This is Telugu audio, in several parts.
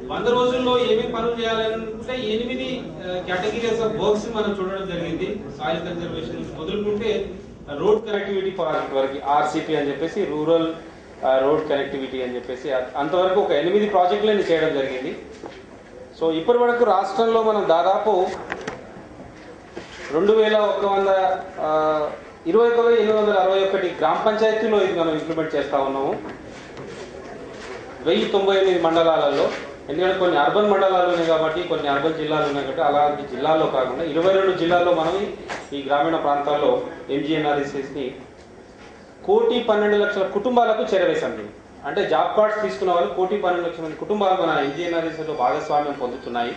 వంద రోజుల్లో ఏమేమి పనులు చేయాలనుకుంటే ఎనిమిది కేటగిరీస్ ఆఫ్ వర్క్స్ మనం చూడడం జరిగింది సాయిల్ కన్జర్వేషన్ నుంచి మొదలుకుంటే రోడ్ కనెక్టివిటీ ప్రాజెక్ట్ వరకు ఆర్సిపి అని చెప్పేసి రూరల్ రోడ్ కనెక్టివిటీ అని చెప్పేసి అ- అంతవరకు ఒక ఎనిమిది ప్రాజెక్టులని చేయడం జరిగింది సో ఇప్పటి వరకు రాష్ట్రంలో మనం దాదాపు రెండు వేల ఒక వంద ఆ, ఇరవై ఒక వెయ్యి ఎనిమిది వందల అరవై ఒకటి గ్రామ పంచాయతీలో ఇది మనం ఇంప్లిమెంట్ చేస్తా ఉన్నాము వెయ్యి తొంభై ఎనిమిది మండలాలలో ఎందుకంటే కొన్ని అర్బన్ మండలాలు ఉన్నాయి కాబట్టి కొన్ని అర్బన్ జిల్లాలు ఉన్నాయి కాబట్టి అలాంటి జిల్లాల్లో కాకుండా ఇరవై రెండు జిల్లాల్లో మనం ఈ గ్రామీణ ప్రాంతాల్లో ఎంజీఎన్ఆర్ఎస్ఎస్ని కోటి పన్నెండు లక్షల కుటుంబాలకు చేరవేశాం దీన్ని. అంటే జాబ్ కార్డ్స్ తీసుకున్న వాళ్ళు కోటి పన్నెండు లక్షల మంది కుటుంబాలు మన ఎంజీఎన్ఆర్ఎస్లో భాగస్వామ్యం పొందుతున్నాయి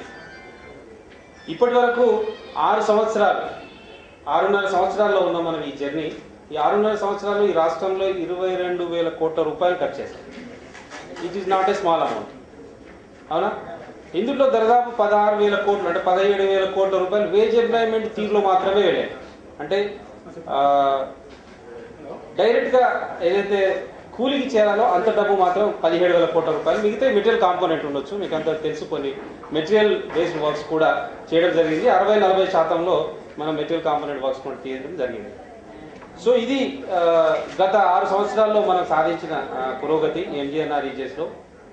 ఇప్పటి వరకు ఆరు సంవత్సరాలు ఆరున్నర సంవత్సరాల్లో ఉన్నాం మనం ఈ జర్నీ ఈ ఆరున్నర సంవత్సరాలు ఈ రాష్ట్రంలో ఇరవై రెండు వేల కోట్ల రూపాయలు ఖర్చు చేశాం it is not a small amount అవునా ఇందులో దాదాపు పదహారు వేల కోట్లు అంటే పదిహేడు వేల కోట్ల రూపాయలు వేజ్ ఎంప్లాయ్మెంట్ తీరులో మాత్రమే వెళ్ళాయి అంటే ఆ, డైరెక్ట్ గా ఏదైతే కూలికి చేరాలో అంత డబ్బు మాత్రం పదిహేడు వేల కోట్ల రూపాయలు మిగతా మెటీరియల్ కాంపోనెంట్ ఉండొచ్చు మీకు అంత తెలుసు కొన్ని మెటీరియల్ బేస్డ్ వర్క్స్ కూడా చేయడం జరిగింది అరవై నలభై శాతంలో మనం మెటీరియల్ కాంపోనెంట్ వర్క్స్ కూడా తీయడం జరిగింది సో ఇది ఆ, గత ఆరు సంవత్సరాల్లో మనం సాధించిన ఆ, పురోగతి ఎంజీఎన్ఆర్ లో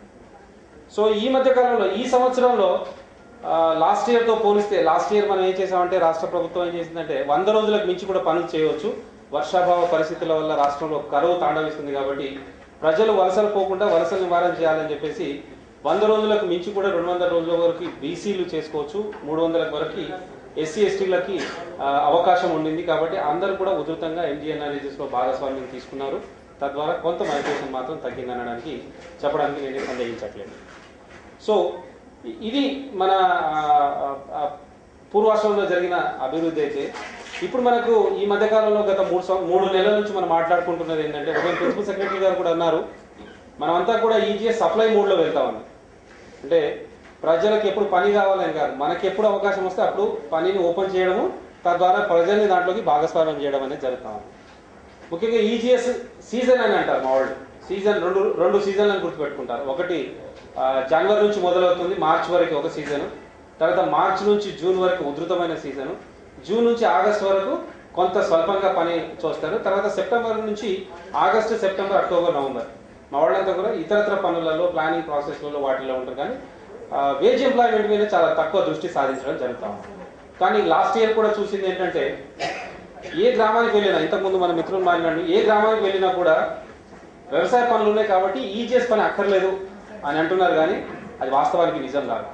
సో ఈ మధ్య కాలంలో ఈ సంవత్సరంలో లాస్ట్ ఇయర్ తో పోలిస్తే లాస్ట్ ఇయర్ మనం ఏం చేసామంటే రాష్ట్ర ప్రభుత్వం ఏం చేసిందంటే వంద రోజులకు మించి కూడా పనులు చేయవచ్చు వర్షాభావ పరిస్థితుల వల్ల రాష్ట్రంలో కరువు తాండవిస్తుంది కాబట్టి ప్రజలు వలసలు పోకుండా వలసలు నివారణ చేయాలని చెప్పేసి వంద రోజులకు మించి కూడా రెండు వందల రోజుల వరకు బీసీలు చేసుకోవచ్చు మూడు వందల వరకు ఎస్సీ ఎస్టీలకి అవకాశం ఉండింది కాబట్టి అందరూ కూడా ఉధృతంగా ఎంజీఎన్ఆర్ఎస్ లో భాగస్వామ్యం తీసుకున్నారు తద్వారా కొంత మైగ్రేషన్ మాత్రం తగ్గిందనడానికి చెప్పడానికి నేను సందేహించట్లేదు సో ఇ- ఇది మన ఆ, ఆ, ఆ, పూర్వాశ్రమంలో జరిగిన అభివృద్ధి అయితే ఇప్పుడు మనకు ఈ మధ్య కాలంలో గత మూడు సం- మూడు నెలల నుంచి మనం మాట్లాడుకుంటున్నది ఏంటంటే ఉదయం ప్రిన్సిపల్ సెక్రటరీ గారు కూడా అన్నారు మనమంతా కూడా ఈజీఎస్ సప్లై మోడ్ లో వెళ్తా ఉన్నాం అంటే ప్రజలకు ఎప్పుడు పని కావాలని కాదు మనకి ఎప్పుడు అవకాశం వస్తే అప్పుడు పనిని ఓపెన్ చేయడము తద్వారా ప్రజల్ని దాంట్లోకి భాగస్వామ్యం చేయడం అనేది జరుగుతా ఉంది ముఖ్యంగా ఈజీఎస్ సీజన్ అని అంటారు మా వాళ్ళు సీజన్ రెండు రెండు సీజన్లను గుర్తుపెట్టుకుంటారు ఒకటి ఆ, జనవరి నుంచి మొదలవుతుంది మార్చ్ వరకు ఒక సీజన్ తర్వాత మార్చ్ నుంచి జూన్ వరకు ఉధృతమైన సీజన్ జూన్ నుంచి ఆగస్ట్ వరకు కొంత స్వల్పంగా పని చూస్తారు తర్వాత సెప్టెంబర్ నుంచి ఆగస్టు సెప్టెంబర్ అక్టోబర్ నవంబర్ మా వాళ్ళంతా కూడా ఇతరత్ర పనులలో ప్లానింగ్ ప్రాసెస్లలో వాటిలో ఉంటారు కానీ వేజ్ ఎంప్లాయ్మెంట్ మీద చాలా తక్కువ దృష్టి సాధించడం జరుగుతా ఉంది కానీ లాస్ట్ ఇయర్ కూడా చూసింది ఏంటంటే ఏ గ్రామానికి వెళ్ళినా ఇంతకుముందు మన మిత్రులు మాట్లాడి ఏ గ్రామానికి వెళ్ళినా కూడా వ్యవసాయ పనులు ఉన్నాయి కాబట్టి ఈజీఎస్ పని అక్కర్లేదు అని అంటున్నారు కానీ అది వాస్తవానికి నిజం కాదు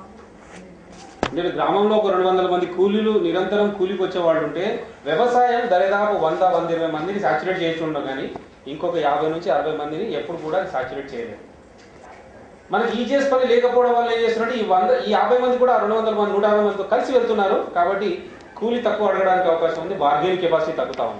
నేను గ్రామంలో ఒక రెండు వందల మంది కూలీలు నిరంతరం కూలికి వచ్చే వాళ్ళు ఉంటే వ్యవసాయం దరిదాపు వంద వంద ఇరవై మందిని సాచురేట్ చేసి ఉండవు కానీ ఇంకొక యాభై నుంచి అరవై మందిని ఎప్పుడు కూడా సాచురేట్ చేయలేదు మనకి ఈజీఎస్ పని లేకపోవడం వల్ల ఏం చేస్తున్నట్టు ఈ వంద ఈ యాభై మంది కూడా రెండు వందల మంది నూట యాభై మందితో కలిసి వెళ్తున్నారు కాబట్టి కూలీ తక్కువ అడగడానికి అవకాశం ఉంది బార్గెన్ కెపాసిటీ తగ్గుతా ఉంది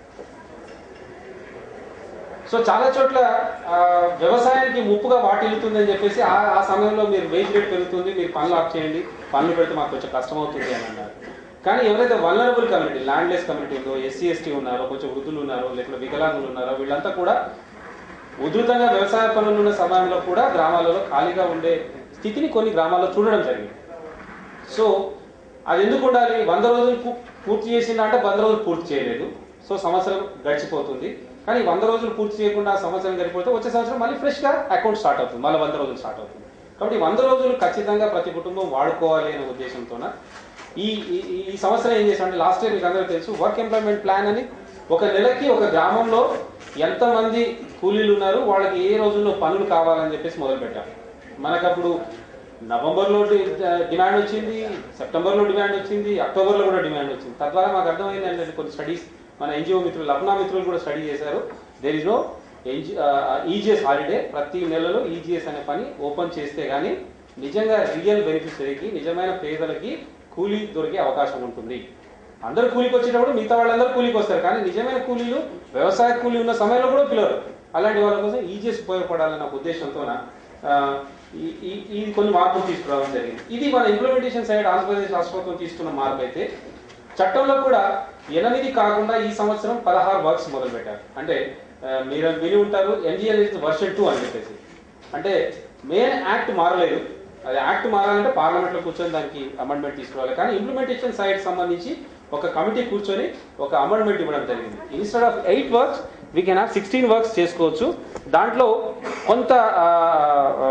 సో చాలా చోట్ల ఆ, వ్యవసాయానికి ముప్పుగా వాటిల్లుతుందని చెప్పేసి ఆ ఆ సమయంలో మీరు వేజ్ రేట్ పెరుగుతుంది మీరు పనులు ఆఫ్ చేయండి పనులు పెడితే మాకు కొంచెం కష్టం అవుతుంది అని అన్నారు కానీ ఎవరైతే వల్నరబుల్ కమ్యూనిటీ ల్యాండ్లెస్ కమ్యూనిటీ ఉందో ఎస్సీ ఎస్టీ ఉన్నారో కొంచెం వృద్ధులు ఉన్నారో లేకపోతే వికలాంగులు ఉన్నారో వీళ్ళంతా కూడా ఉధృతంగా వ్యవసాయ పనులు ఉన్న సమయంలో కూడా గ్రామాలలో ఖాళీగా ఉండే స్థితిని కొన్ని గ్రామాల్లో చూడడం జరిగింది సో అది ఎందుకు ఉండాలి వంద రోజులు పూ- పూర్తి చేసిందా అంటే వంద రోజులు పూర్తి చేయలేదు సో సంవత్సరం గడిచిపోతుంది కానీ వంద రోజులు పూర్తి చేయకుండా ఆ సంవత్సరం గడిపోతే వచ్చే సంవత్సరం మళ్ళీ ఫ్రెష్ గా అకౌంట్ స్టార్ట్ అవుతుంది మళ్ళీ వంద రోజులు స్టార్ట్ అవుతుంది కాబట్టి వంద రోజులు ఖచ్చితంగా ప్రతి కుటుంబం వాడుకోవాలి అనే ఉద్దేశంతోన ఈ ఈ- ఈ- ఈ సంవత్సరం ఏం చేశామంటే లాస్ట్ ఇయర్ మీకు అందరికీ తెలుసు వర్క్ ఎంప్లాయ్మెంట్ ప్లాన్ అని ఒక నెలకి ఒక గ్రామంలో ఎంతమంది కూలీలు ఉన్నారు వాళ్ళకి ఏ రోజుల్లో పనులు కావాలని చెప్పేసి మొదలు పెట్టాం మనకప్పుడు నవంబర్లో డి- డిమాండ్ వచ్చింది సెప్టెంబర్లో డిమాండ్ వచ్చింది అక్టోబర్లో కూడా డిమాండ్ వచ్చింది తద్వారా మాకు అర్థమైంది అంటే కొన్ని స్టడీస్ మన ఎన్జిఓ మిత్రులు లప్నా మిత్రులు కూడా స్టడీ చేశారు there is no NG EGS holiday ప్రతి నెలలో ఈజీఎస్ అనే పని ఓపెన్ చేస్తే గానీ నిజంగా రియల్ బెనిఫిషరీకి నిజమైన పేదలకి కూలీ దొరికే అవకాశం ఉంటుంది అందరు కూలికి వచ్చేటప్పుడు మిగతా వాళ్ళందరూ కూలికి వస్తారు కానీ నిజమైన కూలీలు వ్యవసాయ కూలీ ఉన్న సమయంలో కూడా పిలవరు అలాంటి వాళ్ళ కోసం ఈజీఎస్ ఉపయోగపడాలన్న ఒక ఉద్దేశంతోన ఆ, ఈ- ఈ- ఈ కొన్ని మార్పులు తీసుకురావడం జరిగింది ఇది మన ఇంప్లిమెంటేషన్ సైడ్ ఆంధ్రప్రదేశ్ రాష్ట్ర ప్రభుత్వం తీసుకున్న మార్పు అయితే చట్టంలో కూడా ఎనిమిది కాకుండా ఈ సంవత్సరం పదహారు వర్క్స్ మొదలు పెట్టారు అంటే ఆ, మీరు విని ఉంటారు ఎన్జిఎల్ వర్షన్ టూ అని చెప్పేసి అంటే మెయిన్ యాక్ట్ మారలేదు అది యాక్ట్ మారాలంటే పార్లమెంట్లో కూర్చొని దానికి అమెండ్మెంట్ తీసుకురావాలి కానీ ఇంప్లిమెంటేషన్ సైడ్ సంబంధించి ఒక కమిటీ కూర్చొని ఒక అమెండ్మెంట్ ఇవ్వడం జరిగింది instead of eight works we can have sixteen works చేసుకోవచ్చు దాంట్లో కొంత ఆ, ఆ,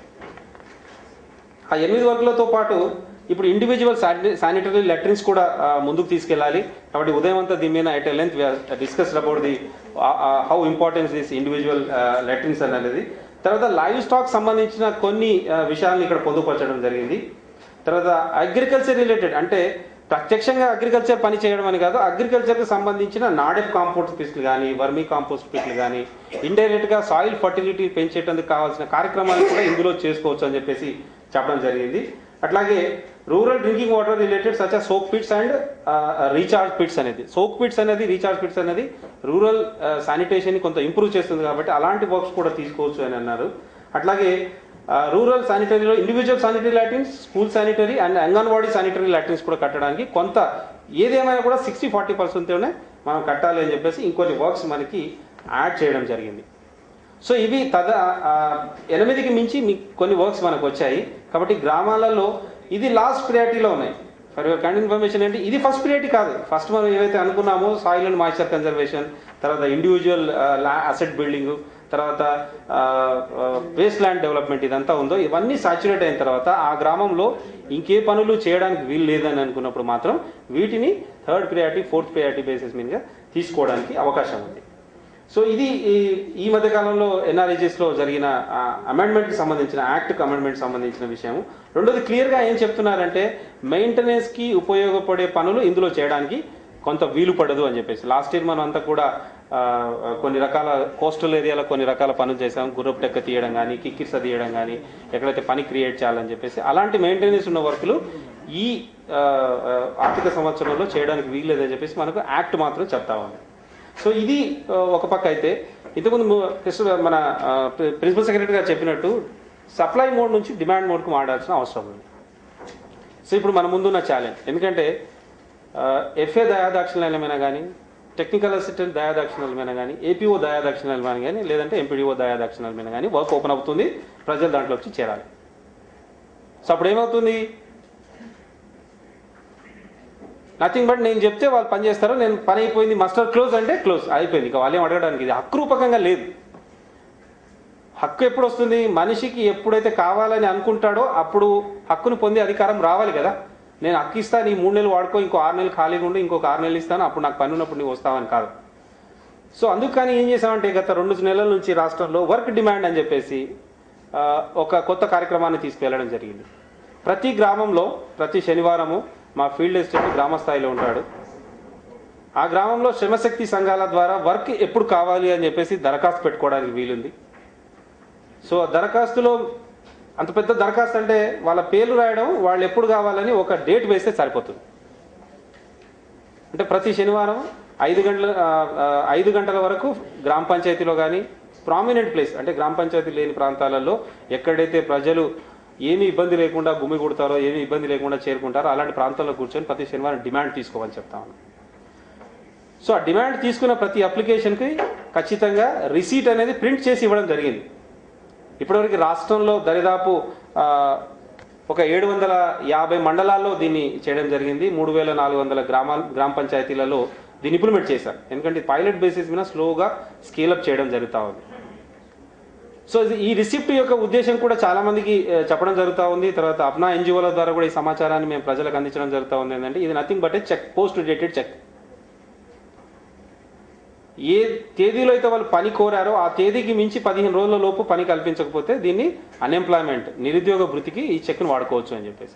ఆ ఎనిమిది వర్గులతో పాటు ఇప్పుడు ఇండివిజువల్ శానిటరీ లెటరిన్స్ కూడా ఆ, ముందుకు తీసుకెళ్ళాలి కాబట్టి ఉదయం అంతా దీని మీద at length discussed about the how importance this individual latrines అనేది తర్వాత లైవ్ స్టాక్ సంబంధించిన కొన్ని ఆ, విషయాలను ఇక్కడ పొందుపరచడం జరిగింది తర్వాత అగ్రికల్చర్ రిలేటెడ్ అంటే ప్రత్యక్షంగా అగ్రికల్చర్ పని చేయడం అని కాదు అగ్రికల్చర్కి సంబంధించిన నాడెఫ్ కాంపోస్ట్ పిట్లు కానీ వర్మీ కాంపోస్ట్ పిట్లు కానీ ఇండైరెక్ట్గా సాయిల్ ఫర్టిలిటీ పెంచేటందుకు కావాల్సిన కార్యక్రమాలు కూడా ఇందులో చేసుకోవచ్చు అని చెప్పేసి చెప్పడం జరిగింది అట్లాగే rural drinking water related such soak pits and recharge pits అనేది సోక్ పిట్స్ అనేది రీఛార్జ్ పిట్స్ అనేది రూరల్ శానిటేషన్ కొంత ఇంప్రూవ్ చేస్తుంది కాబట్టి అలాంటి వర్క్స్ కూడా తీసుకోవచ్చు అని అన్నారు అట్లాగే రూరల్ శానిటరీలో individual sanitary latrines school sanitary and Anganwadi sanitary latrines కూడా కట్టడానికి కొంత ఏదేమైనా కూడా సిక్స్టీ ఫార్టీ పర్సెంట్తోనే మనం కట్టాలి అని చెప్పేసి ఇంకొన్ని వర్క్స్ మనకి యాడ్ చేయడం జరిగింది సో ఇవి తద ఆ, ఎనిమిదికి మించి మీ కొన్ని వర్క్స్ మనకు వచ్చాయి కాబట్టి గ్రామాలలో ఇది లాస్ట్ ప్రియారిటీలో ఉన్నాయి ఫర్ యువర్ కైండ్ ఇన్ఫర్మేషన్ ఏంటి ఇది ఫస్ట్ ప్రియారిటీ కాదు ఫస్ట్ మనం ఏవైతే అనుకున్నామో సాయిల్ అండ్ మాయిశ్చర్ కన్జర్వేషన్ తర్వాత ఇండివిజువల్ అసెట్ బిల్డింగ్ తర్వాత వేస్ట్ ల్యాండ్ డెవలప్మెంట్ ఇదంతా ఉందో ఇవన్నీ సాచురేట్ అయిన తర్వాత ఆ గ్రామంలో ఇంకే పనులు చేయడానికి వీలు లేదని అనుకున్నప్పుడు మాత్రం వీటిని third priority fourth priority basis మీదుగా తీసుకోవడానికి అవకాశం ఉంది సో ఇది ఈ- ఈ మధ్య కాలంలో ఎన్ఆర్ఈజెస్ లో జరిగిన అమెండ్మెంట్ కి సంబంధించిన యాక్ట్ అమెండ్మెంట్ సంబంధించిన విషయం రెండోది క్లియర్ గా ఏం చెప్తున్నారంటే మెయింటెనెన్స్ కి ఉపయోగపడే పనులు ఇందులో చేయడానికి కొంత వీలు పడదు అని చెప్పేసి లాస్ట్ ఇయర్ మనం అంతా కూడా ఆ, కొన్ని రకాల కోస్టల్ ఏరియాలో కొన్ని రకాల పనులు చేసాం గుర్రపు టెక్క తీయడం కానీ కిక్కిర్స తీయడం కానీ ఎక్కడైతే పని క్రియేట్ చేయాలని చెప్పేసి అలాంటి మెయింటెనెన్స్ ఉన్న వర్కులు ఈ ఆ, ఆ, ఆర్థిక సంవత్సరంలో చేయడానికి వీల్లేదని చెప్పేసి మనకు యాక్ట్ మాత్రం చెప్తా ఉంది సో ఇది ఆ, ఒక పక్క అయితే ఇంతకుముందు ము- కృష్ణ మన ఆ, ప్రి- ప్రిన్సిపల్ సెక్రటరీ గారు చెప్పినట్టు సప్లై మోడ్ నుంచి డిమాండ్ మోడ్కు మారాల్సిన అవసరం ఉంది సో ఇప్పుడు మన ముందున్న ఛాలెంజ్ ఎందుకంటే ఎఫ్ఏ దయాదాక్షిణ్యాలమైనా కానీ టెక్నికల్ అసిస్టెంట్ దయాదాక్షిణ్యాలమైనా కానీ ఏపీఓ దయాదాక్షిణ్యాలమైనా కానీ లేదంటే ఎంపీడీఓ దయాదాక్షిణ్యాలమైనా కానీ వర్క్ ఓపెన్ అవుతుంది ప్రజలు దాంట్లో వచ్చి చేరాలి సో అప్పుడు ఏమవుతుంది నథింగ్ బట్ నేను చెప్తే వాళ్ళు పని చేస్తారు నేను పని అయిపోయింది మస్టర్ క్లోజ్ అంటే క్లోజ్ అయిపోయింది ఇక వాళ్ళు ఏం అడగడానికి ఇది హక్కు రూపకంగా లేదు హక్కు ఎప్పుడు వస్తుంది మనిషికి ఎప్పుడైతే కావాలని అనుకుంటాడో అప్పుడు హక్కును పొందే అధికారం రావాలి కదా నేను హక్కు ఇస్తాను ఈ మూడు నెలలు వాడుకో ఇంకో ఆరు నెలలు ఖాళీగా ఉండి ఇంకొక ఆరు నెలలు ఇస్తాను అప్పుడు నాకు పని ఉన్నప్పుడు నువ్వు వస్తావని కాదు సో అందుకు కానీ ఏం చేసామంటే గత రెండు నెలల నుంచి రాష్ట్రంలో వర్క్ డిమాండ్ అని చెప్పేసి ఆ, ఒక కొత్త కార్యక్రమాన్ని తీసుకెళ్లడం జరిగింది ప్రతి గ్రామంలో ప్రతి శనివారము మా ఫీల్డ్ అసిస్టెంట్ గ్రామ స్థాయిలో ఉంటాడు ఆ గ్రామంలో శ్రమశక్తి సంఘాల ద్వారా వర్క్ ఎప్పుడు కావాలి అని చెప్పేసి దరఖాస్తు పెట్టుకోవడానికి వీలుంది సో ఆ దరఖాస్తులో అంత పెద్ద దరఖాస్తు అంటే వాళ్ళ పేర్లు రాయడం వాళ్ళు ఎప్పుడు కావాలని ఒక డేట్ వేస్తే సరిపోతుంది అంటే ప్రతి శనివారం ఐదు గంటల ఆ, ఆ, ఐదు గంటల వరకు గ్రామ పంచాయతీలో కానీ ప్రామినెంట్ ప్లేస్ అంటే గ్రామ పంచాయతీ లేని ప్రాంతాలలో ఎక్కడైతే ప్రజలు ఏమీ ఇబ్బంది లేకుండా గుమి కొడతారో ఏమీ ఇబ్బంది లేకుండా చేరుకుంటారో అలాంటి ప్రాంతాల్లో కూర్చొని ప్రతి శనివారం డిమాండ్ తీసుకోవాలని చెప్తా ఉన్నాను సో ఆ డిమాండ్ తీసుకున్న ప్రతి అప్లికేషన్కి ఖచ్చితంగా రిసీట్ అనేది ప్రింట్ చేసి ఇవ్వడం జరిగింది ఇప్పటివరకు రాష్ట్రంలో దరిదాపు ఆ, ఒక ఏడు వందల యాభై మండలాల్లో దీన్ని చేయడం జరిగింది మూడు వేల నాలుగు వందల గ్రామాల గ్రామ పంచాయతీలలో దీన్ని ఇంప్లిమెంట్ చేశారు ఎందుకంటే పైలట్ బేసిస్ మీద స్లోగా స్కేలప్ చేయడం జరుగుతూ ఉంది సో ఇది- ఈ రిసిప్ట్ యొక్క ఉద్దేశం కూడా చాలా మందికి ఆ, చెప్పడం జరుగుతూ ఉంది తర్వాత అప్నా ఎన్జిఓల ద్వారా కూడా ఈ సమాచారాన్ని మేము ప్రజలకు అందించడం జరుగుతూ ఉంది ఏంటంటే ఇది nothing but a check post dated check ఏ తేదీలో అయితే వాళ్ళు పని కోరారో ఆ తేదీకి మించి పదిహేను రోజుల లోపు పని కల్పించకపోతే దీన్ని అన్ఎంప్లాయ్మెంట్ నిరుద్యోగ వృత్తికి ఈ చెక్ను వాడుకోవచ్చు అని చెప్పేసి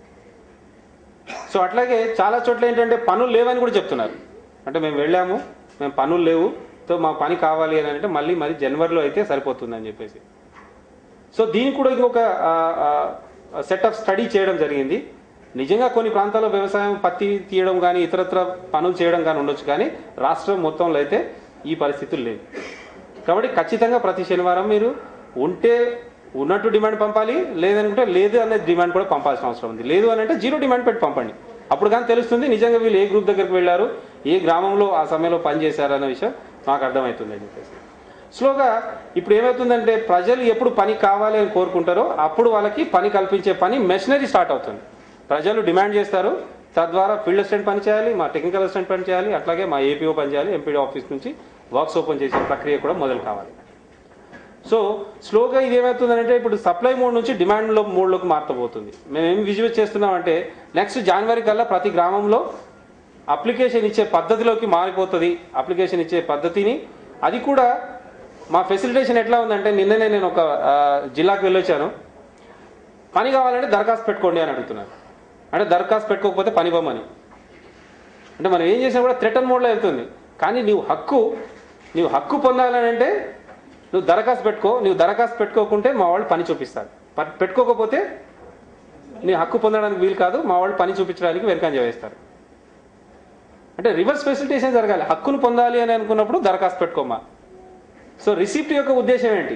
సో అట్లాగే చాలా చోట్ల ఏంటంటే పనులు లేవని కూడా చెప్తున్నారు అంటే మేము వెళ్ళాము మేము పనులు లేవు సో మా పని కావాలి అని అంటే మళ్ళీ మరి జనవరిలో అయితే సరిపోతుంది అని చెప్పేసి సో దీనికి కూడా ఇంకొక సెట్ ఆఫ్ స్టడీ చేయడం జరిగింది నిజంగా కొన్ని ప్రాంతాల్లో వ్యవసాయం పత్తి తీయడం కానీ ఇతరత్ర పనులు చేయడం కానీ ఉండొచ్చు కానీ రాష్ట్రం మొత్తంలో అయితే ఈ పరిస్థితులు లేవు కాబట్టి ఖచ్చితంగా ప్రతి శనివారం మీరు ఉంటే ఉన్నట్టు డిమాండ్ పంపాలి లేదనుకుంటే లేదు అనే డిమాండ్ కూడా పంపాల్సిన అవసరం ఉంది లేదు అని అంటే జీరో డిమాండ్ పెట్టి పంపండి అప్పుడు కానీ తెలుస్తుంది నిజంగా వీళ్ళు ఏ గ్రూప్ దగ్గరికి వెళ్ళారు ఏ గ్రామంలో ఆ సమయంలో పని చేశారు అనే విషయం మాకు అర్థమవుతుంది అని చెప్పేసి స్లోగా ఇప్పుడు ఏమవుతుందంటే ప్రజలు ఎప్పుడు పని కావాలి అని కోరుకుంటారో అప్పుడు వాళ్ళకి పని కల్పించే పని మెషినరీ స్టార్ట్ అవుతుంది ప్రజలు డిమాండ్ చేస్తారు తద్వారా ఫీల్డ్ అసిస్టెంట్ పని చేయాలి మా టెక్నికల్ అసిస్టెంట్ పని చేయాలి అట్లాగే మా ఏపీఓ పని చేయాలి ఎంపీడీ ఆఫీస్ నుంచి వర్క్స్ ఓపెన్ చేసే ప్రక్రియ కూడా మొదలు కావాలి సో స్లోగా ఇది ఏమవుతుందంటే ఇప్పుడు సప్లై మోడ్ నుంచి డిమాండ్ లో మోడ్లోకి మారతబోతుంది మేము ఏం విజువల్ చేస్తున్నామంటే నెక్స్ట్ జనవరి కల్లా ప్రతి గ్రామంలో అప్లికేషన్ ఇచ్చే పద్ధతిలోకి మారిపోతుంది అప్లికేషన్ ఇచ్చే పద్ధతిని అది కూడా మా ఫెసిలిటేషన్ ఎట్లా ఉందంటే నిన్ననే నేను ఒక ఆ, జిల్లాకు వెళ్ళొచ్చాను పని కావాలంటే దరఖాస్తు పెట్టుకోండి అని అడుగుతున్నాను అంటే దరఖాస్తు పెట్టుకోకపోతే పని ఇవ్వమని అంటే మనం ఏం చేసినా కూడా థ్రెటన్ మోడ్లో వెళ్తుంది కానీ నీవు హక్కు నీవు హక్కు పొందాలని అంటే నువ్వు దరఖాస్తు పెట్టుకో నువ్వు దరఖాస్తు పెట్టుకోకుంటే మా వాళ్ళు పని చూపిస్తారు ప- పెట్టుకోకపోతే నీ హక్కు పొందడానికి వీలు కాదు మా వాళ్ళు పని చూపించడానికి వెనకంజ వేస్తారు అంటే రివర్స్ ఫెసిలిటేషన్ జరగాలి హక్కును పొందాలి అని అనుకున్నప్పుడు దరఖాస్తు పెట్టుకోమా సో రిసిప్ట్ యొక్క ఉద్దేశం ఏంటి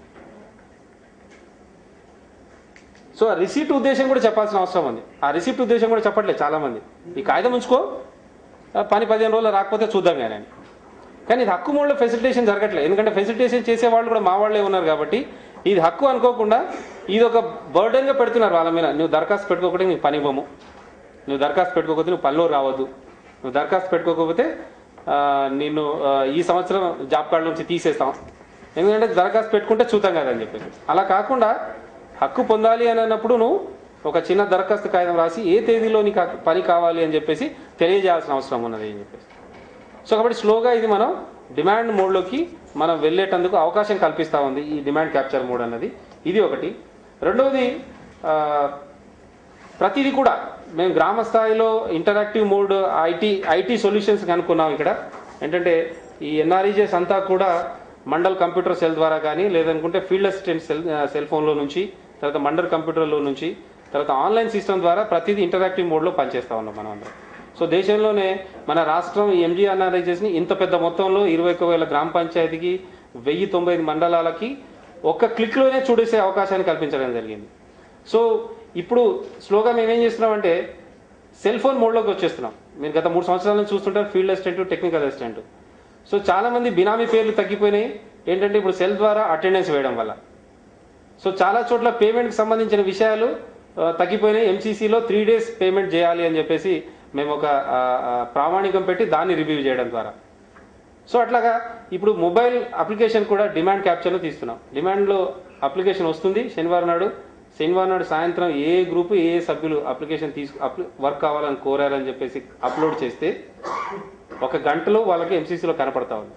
సో ఆ రిసిప్ట్ ఉద్దేశం కూడా చెప్పాల్సిన అవసరం ఉంది ఆ రిసిప్ట్ ఉద్దేశం కూడా చెప్పట్లేదు చాలా మంది ఈ కాగితం ఉంచుకో ఆ పని పదిహేను రోజులు రాకపోతే చూద్దాం కానీ అని. కానీ ఇది హక్కు మూలలో ఫెసిలిటేషన్ జరగట్లేదు ఎందుకంటే ఫెసిలిటేషన్ చేసే వాళ్ళు కూడా మా వాళ్ళే ఉన్నారు కాబట్టి ఇది హక్కు అనుకోకుండా ఇది ఒక బర్డెన్గా పెడుతున్నారు వాళ్ళ మీద నువ్వు దరఖాస్తు పెట్టుకోకపోతే నీకు పని ఇవ్వము నువ్వు దరఖాస్తు పెట్టుకోకపోతే నువ్వు పనిలో రావద్దు నువ్వు దరఖాస్తు పెట్టుకోకపోతే ఆ, నిన్ను ఆ, ఈ సంవత్సరం జాబ్ కార్డు నుంచి తీసేస్తాం ఎందుకంటే దరఖాస్తు పెట్టుకుంటే చూద్దాం కదా అని చెప్పేసి అలా కాకుండా హక్కు పొందాలి అని అన్నప్పుడు నువ్వు ఒక చిన్న దరఖాస్తు కాగితం రాసి ఏ తేదీలో నీకు హక్కు- పని కావాలి అని చెప్పేసి తెలియజేయాల్సిన అవసరం ఉన్నది అని చెప్పేసి సో కాబట్టి స్లోగా ఇది మనం డిమాండ్ మోడ్లోకి మనం వెళ్ళేటందుకు అవకాశం కల్పిస్తూ ఉంది ఈ డిమాండ్ క్యాప్చర్ మోడ్ అన్నది ఇది ఒకటి రెండవది ఆ, ప్రతిదీ కూడా మేము గ్రామ స్థాయిలో interactive mode IT IT solutions కనుక్కున్నాం ఇక్కడ ఏంటంటే ఈ ఎన్ఆర్ఈజెస్ అంతా కూడా మండల్ కంప్యూటర్ సెల్ ద్వారా కానీ లేదనుకుంటే ఫీల్డ్ అసిస్టెంట్ సెల్ సెల్ ఫోన్లో నుంచి తర్వాత మండల్ కంప్యూటర్లో నుంచి తర్వాత ఆన్లైన్ సిస్టమ్ ద్వారా ప్రతిదీ ఇంటరాక్టివ్ మోడ్లో పనిచేస్తా ఉన్నాం మనం అందరం సో దేశంలోనే మన రాష్ట్రం ఈ ఎంజీ ఎన్ఆర్ఐజెస్ని ఇంత పెద్ద మొత్తంలో ఇరవై ఒక వేల గ్రామ పంచాయతీకి వెయ్యి తొంభై ఐదు మండలాలకి ఒక్క క్లిక్లోనే చూడేసే అవకాశాన్ని కల్పించడం జరిగింది సో ఇప్పుడు స్లోగా మేము ఏం చేస్తున్నామంటే సెల్ ఫోన్ మోడ్లోకి వచ్చేస్తున్నాం మీరు గత మూడు సంవత్సరాల నుంచి చూస్తుంటారు field assistant technical assistant so చాలా మంది బినామీ పేర్లు తగ్గిపోయినాయి ఏంటంటే ఇప్పుడు సెల్ ద్వారా అటెండెన్స్ వేయడం వల్ల సో చాలా చోట్ల పేమెంట్కి సంబంధించిన విషయాలు ఆ, తగ్గిపోయినాయి ఎంసీసీలో త్రీ డేస్ పేమెంట్ చేయాలి అని చెప్పేసి మేము ఒక ఆ, ఆ, ప్రామాణికం పెట్టి దాన్ని రివ్యూ చేయడం ద్వారా సో అట్లాగా ఇప్పుడు మొబైల్ అప్లికేషన్ కూడా డిమాండ్ క్యాప్చర్లో తీస్తున్నాం డిమాండ్లో అప్లికేషన్ వస్తుంది శనివారం నాడు శనివారం నాడు సాయంత్రం ఏ గ్రూపు ఏ సభ్యులు అప్లికేషన్ తీసుకు వర్క్ కావాలని కోరారని చెప్పేసి అప్లోడ్ చేస్తే ఒక గంటలో వాళ్ళకి ఎంసీసీలో కనపడతా ఉంది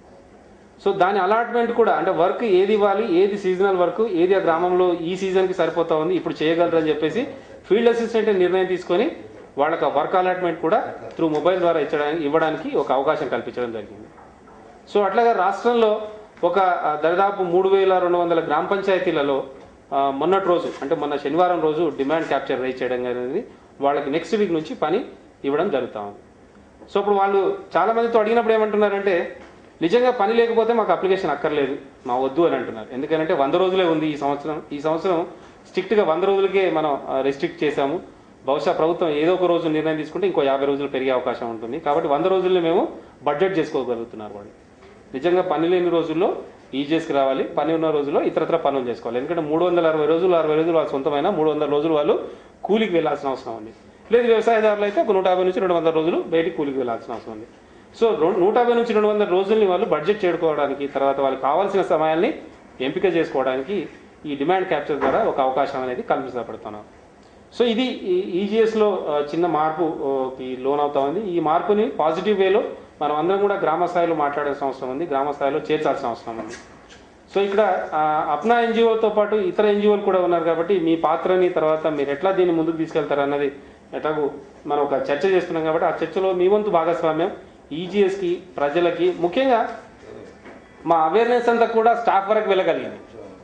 సో దాని అలాట్మెంట్ కూడా అంటే వర్క్ ఏది ఇవ్వాలి ఏది సీజనల్ వర్క్ ఏది ఆ గ్రామంలో ఈ సీజన్కి సరిపోతా ఉంది ఇప్పుడు చేయగలరని చెప్పేసి ఫీల్డ్ అసిస్టెంట్ నిర్ణయం తీసుకొని వాళ్ళకి వర్క్ అలాట్మెంట్ కూడా త్రూ మొబైల్ ద్వారా ఇచ్చడానికి ఇవ్వడానికి ఒక అవకాశం కల్పించడం జరిగింది సో అట్లాగా రాష్ట్రంలో ఒక ఆ, దరిదాపు మూడు వేల రెండు వందల గ్రామ పంచాయతీలలో ఆ, మొన్నటి రోజు అంటే మొన్న శనివారం రోజు డిమాండ్ క్యాప్చర్ రైజ్ చేయడం అనేది వాళ్ళకి నెక్స్ట్ వీక్ నుంచి పని ఇవ్వడం జరుగుతా ఉంది సో ఇప్పుడు వాళ్ళు చాలా మందితో అడిగినప్పుడు ఏమంటున్నారంటే నిజంగా పని లేకపోతే మాకు అప్లికేషన్ అక్కర్లేదు మా వద్దు అని అంటున్నారు ఎందుకంటే వంద రోజులే ఉంది ఈ సంవత్సరం ఈ సంవత్సరం స్ట్రిక్ట్ గా వంద రోజులకే మనం రెస్ట్రిక్ట్ చేశాము బహుశా ప్రభుత్వం ఏదో ఒక రోజు నిర్ణయం తీసుకుంటే ఇంకో యాభై రోజులు పెరిగే అవకాశం ఉంటుంది కాబట్టి వంద రోజుల్లో మేము బడ్జెట్ చేసుకోగలుగుతున్నారు వాళ్ళు నిజంగా పని లేని రోజుల్లో ఈజీఎస్కి రావాలి పని ఉన్న రోజుల్లో ఇతరత్ర పనులు చేసుకోవాలి ఎందుకంటే మూడు వందల అరవై రోజులు అరవై రోజులు వాళ్ళ సొంతమైన మూడు వందల రోజులు వాళ్ళు కూలికి వెళ్ళాల్సిన అవసరం ఉంది లేదు వ్యవసాయదారులు అయితే ఒక నూట యాభై నుంచి రెండు వందల రోజులు బయటికి కూలికి వెళ్ళాల్సిన అవసరం ఉంది సో రెండు నూట యాభై నుంచి రెండు వందల రోజుల్ని వాళ్ళు బడ్జెట్ చేరుకోవడానికి తర్వాత వాళ్ళకి కావాల్సిన సమయాల్ని ఎంపిక చేసుకోవడానికి ఈ డిమాండ్ క్యాప్చర్ ద్వారా ఒక అవకాశం అనేది కల్పించబడుతున్నాం సో ఇది ఈజీఎస్ లో ఆ, చిన్న మార్పు ఆ, కి లోన్ అవుతా ఉంది ఈ మార్పుని పాజిటివ్ వేలో మనం అందరం కూడా గ్రామ స్థాయిలో మాట్లాడాల్సిన అవసరం ఉంది గ్రామ స్థాయిలో చేర్చాల్సిన అవసరం ఉంది సో ఇక్కడ ఆ, అప్నా ఎన్జిఓతో పాటు ఇతర ఎన్జిఓలు కూడా ఉన్నారు కాబట్టి మీ పాత్రని తర్వాత మీరు ఎట్లా దీన్ని ముందుకు తీసుకెళ్తారు అన్నది ఎట్లాగూ మనం ఒక చర్చ చేస్తున్నాం కాబట్టి ఆ చర్చలో మీ వంతు భాగస్వామ్యం ఈజీఎస్ కి ప్రజలకి ముఖ్యంగా మా అవేర్నెస్ అంతా కూడా స్టాఫ్ వరకు వెళ్ళగలిగింది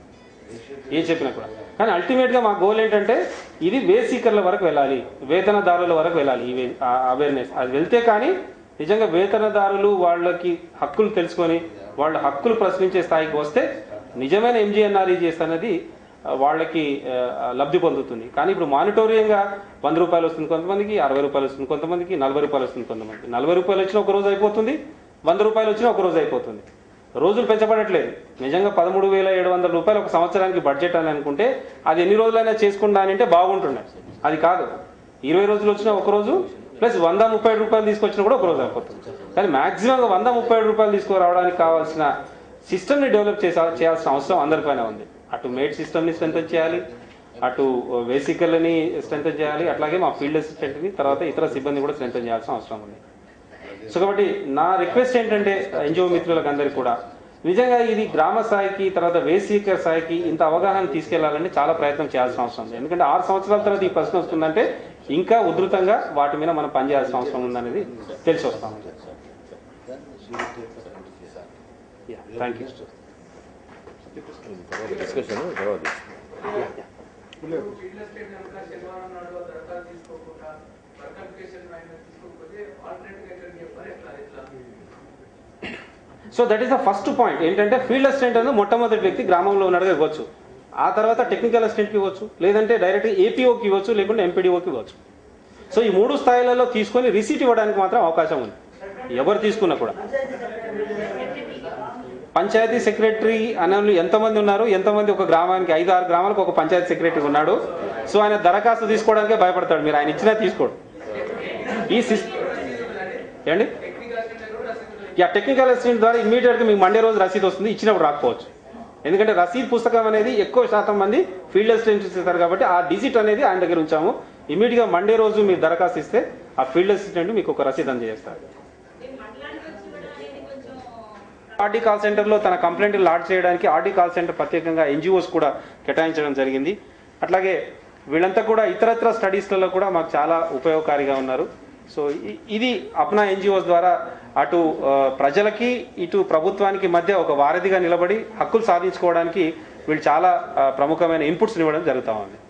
ఏ చెప్పినా కూడా కానీ అల్టిమేట్ గా మా గోల్ ఏంటంటే ఇది వేసీకర్ల వరకు వెళ్ళాలి వేతనదారుల వరకు వెళ్ళాలి ఈ అవేర్నెస్ అది వెళ్తే కానీ నిజంగా వేతనదారులు వాళ్ళకి హక్కులు తెలుసుకొని వాళ్ళ హక్కులు ప్రశ్నించే స్థాయికి వస్తే నిజమైన ఎంజీఎన్ఆర్ఈజీఎస్ అనేది ఆ, వాళ్ళకి ఆ, లబ్ధి పొందుతుంది కానీ ఇప్పుడు మానిటోరియంగా వంద రూపాయలు వస్తుంది కొంతమందికి అరవై రూపాయలు వస్తుంది కొంతమందికి నలభై రూపాయలు వస్తుంది కొంతమందికి నలభై రూపాయలు వచ్చినా ఒక రోజు అయిపోతుంది వంద రూపాయలు వచ్చినా ఒక రోజు అయిపోతుంది రోజులు పెంచబడట్లేదు నిజంగా పదమూడు వేల ఏడు వందల రూపాయలు ఒక సంవత్సరానికి బడ్జెట్ అని అనుకుంటే అది ఎన్ని రోజులైనా చేసుకుంటా అని అంటే బాగుంటుండే అది కాదు ఇరవై రోజులు వచ్చినా ఒక రోజు ప్లస్ వంద ముప్పై ఐదు రూపాయలు తీసుకొచ్చినా కూడా ఒక రోజు అయిపోతుంది కానీ మాక్సిమం వంద ముప్పై ఐదు రూపాయలు తీసుకురావడానికి కావాల్సిన సిస్టమ్ని డెవలప్ చేసా చేయాల్సిన అవసరం అందరిపైన ఉంది అటు మేడ్ సిస్టమ్ని స్ట్రెంథన్ చేయాలి అటు వేసికల్ని స్ట్రెంథన్ చేయాలి అట్లాగే మా ఫీల్డ్ అసిస్టెంట్ని తర్వాత ఇతర సిబ్బంది కూడా స్ట్రెంథన్ చేయాల్సిన అవసరం ఉంది సో కాబట్టి నా రిక్వెస్ట్ ఏంటంటే ఎన్జిఓ మిత్రులకు అందరికీ కూడా నిజంగా ఇది గ్రామ స్థాయికి తర్వాత వేసీక స్థాయికి ఇంత అవగాహన తీసుకెళ్లాలని చాలా ప్రయత్నం చేయాల్సిన అవసరం ఉంది ఎందుకంటే ఆరు సంవత్సరాల తర్వాత ఈ ప్రశ్న వస్తుందంటే ఇంకా ఉధృతంగా వాటి మీద మనం పనిచేయాల్సిన అవసరం ఉందనేది తెలిసి వస్తాం థ్యాంక్ యూ డిస్కషన్ తర్వాత ఫీల్డ్ స్టేట్ కనుక శనివారం నాడు ఆ దరఖాస్తు తీసుకోకుండా వర్క్ అప్లికేషన్ ఆయన తీసుకోకపోతే ఆల్టర్నేట్ గా ఎక్కడ చెప్పారు ఎట్లా ఎట్లా so that is the first point ఏంటంటే ఫీల్డ్ అసిస్టెంట్ అనేది మొట్టమొదటి వ్యక్తి గ్రామంలో ఉన్నాడుగా ఇవ్వచ్చు ఆ తర్వాత టెక్నికల్ అసిస్టెంట్కి ఇవ్వచ్చు లేదంటే డైరెక్ట్ ఏపీఓకి ఇవ్వచ్చు లేకుంటే ఎంపీడీఓకి ఇవ్వచ్చు సో ఈ మూడు స్థాయిలలో తీసుకొని రిసీట్ ఇవ్వడానికి మాత్రం అవకాశం ఉంది ఎవరు తీసుకున్నా కూడా పంచాయతీ సెక్రటరీ అనే ఎంతమంది ఉన్నారు ఎంతమంది ఒక గ్రామానికి ఐదు ఆరు గ్రామాలకు ఒక పంచాయతీ సెక్రటరీ ఉన్నాడు సో ఆయన దరఖాస్తు తీసుకోవడానికే భయపడతాడు మీరు ఆయన ఇచ్చినా తీసుకోడు ఈ సిస్ ఏండి యా టెక్నికల్ అసిస్టెంట్ ద్వారా ఇమీడియట్గా మీకు మండే రోజు రసీదు వస్తుంది ఇచ్చినప్పుడు రాకపోవచ్చు ఎందుకంటే రసీద్ పుస్తకం అనేది ఎక్కువ శాతం మంది ఫీల్డ్ అసిస్టెంట్స్ ఇస్తారు కాబట్టి ఆ డిజిట్ అనేది ఆయన దగ్గర ఉంచాము ఇమీడియట్గా మండే రోజు మీరు దరఖాస్తు ఇస్తే ఆ ఫీల్డ్ అసిస్టెంట్ మీకు ఒక రసీదు అందజేస్తారు ఆర్డీ కాల్ సెంటర్లో తన కంప్లైంట్ లాడ్ చేయడానికి ఆర్డీ కాల్ సెంటర్ ప్రత్యేకంగా ఎన్జిఓస్ కూడా కేటాయించడం జరిగింది అట్లాగే వీళ్ళంతా కూడా ఇతరత్ర స్టడీస్లలో కూడా మాకు చాలా ఉపయోగకారిగా ఉన్నారు సో ఇ- ఇది అప్నా ఎన్జిఓస్ ద్వారా అటు ఆ, ప్రజలకి ఇటు ప్రభుత్వానికి మధ్య ఒక వారధిగా నిలబడి హక్కులు సాధించుకోవడానికి వీళ్ళు చాలా ఆ, ప్రముఖమైన ఇన్పుట్స్ ఇవ్వడం జరుగుతూ ఉంది